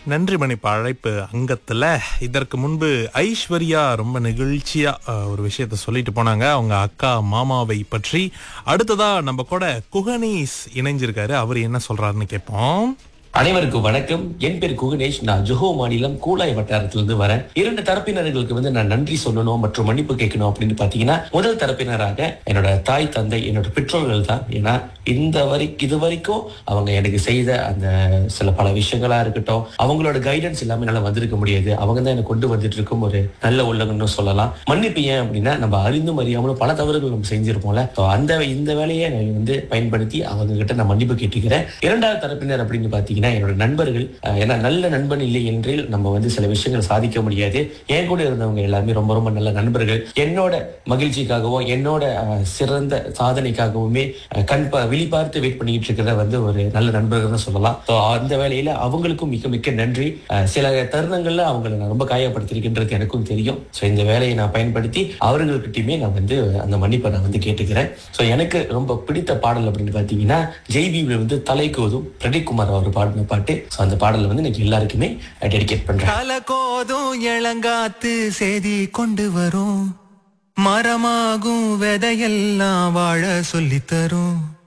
நன்றி மணிப்பா அழைப்பு அங்கத்துல இதற்கு முன்பு ஐஸ்வர்யா ரொம்ப நெகிழ்ச்சியா அஹ், ஒரு விஷயத்த சொல்லிட்டு போனாங்க அவங்க அக்கா மாமாவை பற்றி அடுத்ததா நம்ம கூட குகனீஸ் இணைஞ்சிருக்காரு அவர் என்ன சொல்றாருன்னு கேட்போம் அனைவருக்கும் வணக்கம் என் பேர் குகணேஷ் நான் ஜொஹோ மாநிலம் கூலாய் வட்டாரத்திலிருந்து வரேன் இரண்டு தரப்பினர்களுக்கு வந்து நான் நன்றி சொல்லணும் மற்றும் மன்னிப்பு கேட்கணும் அப்படின்னு பாத்தீங்கன்னா முதல் தரப்பினராக என்னோட தாய் தந்தை என்னோட பெற்றோர்கள் தான் ஏன்னா இந்த வரைக்கும் இது வரைக்கும் அவங்க எனக்கு செய்த அந்த சில பல விஷயங்களா இருக்கட்டும் அவங்களோட கைடன்ஸ் இல்லாம என்னால வந்திருக்க முடியாது அவங்க தான் எனக்கு கொண்டு வந்துட்டு இருக்கும் ஒரு நல்ல உள்ளங்கன்னு சொல்லலாம் மன்னிப்பு ஏன் அப்படின்னா நம்ம அறிந்தும் அறியாமலும் பல தவறுகள் நம்ம செஞ்சிருப்போம்ல So, அந்த இந்த வேலையை நான் வந்து பயன்படுத்தி அவங்க கிட்ட நான் மன்னிப்பு கேட்டுக்கிறேன் இரண்டாவது தரப்பினர் அப்படின்னு பாத்தீங்கன்னா என்னோட நண்பர்கள் அஹ், ஏன்னா நல்ல நண்பன் இல்லை என்றில் நம்ம வந்து சில விஷயங்கள் சாதிக்க முடியாது என் கூட இருந்தவங்க எல்லாருமே ரொம்ப ரொம்ப நல்ல நண்பர்கள் என்னோட மகிழ்ச்சிக்காகவும் என்னோட அஹ், சிறந்த சாதனைக்காகவுமே அஹ், கண் பா- விழி பார்த்து வெயிட் பண்ணிட்டு இருக்கிற வந்து ஒரு நல்ல நண்பர்கள் தான் சொல்லலாம் So, அந்த வேலையில அவங்களுக்கும் மிக்க மிக்க நன்றி அஹ், சில தருணங்கள்ல அவங்களை நான் ரொம்ப காயப்படுத்திருக்கின்றது எனக்கும் தெரியும் ஸோ இந்த வேலையை நான் பயன்படுத்தி அவர்கள்கிட்டயுமே நான் வந்து அந்த மன்னிப்பை நான் வந்து கேட்டுக்கிறேன் ஸோ எனக்கு ரொம்ப பிடித்த பாடல் அப்படின்னு பார்த்தீங்கன்னா ஜெய்பீவில் வந்து தலைக்கோதும் பிரதீப் குமார் அவர் பாடின பாட்டு ஸோ அந்த பாடலை வந்து இன்னைக்கு எல்லாருக்குமே டெடிகேட் பண்றேன் தலகோதும் இளங்காத்து செய்தி கொண்டு வரும் மரமாகும் விதையெல்லாம் வாழ சொல்லித் தரும்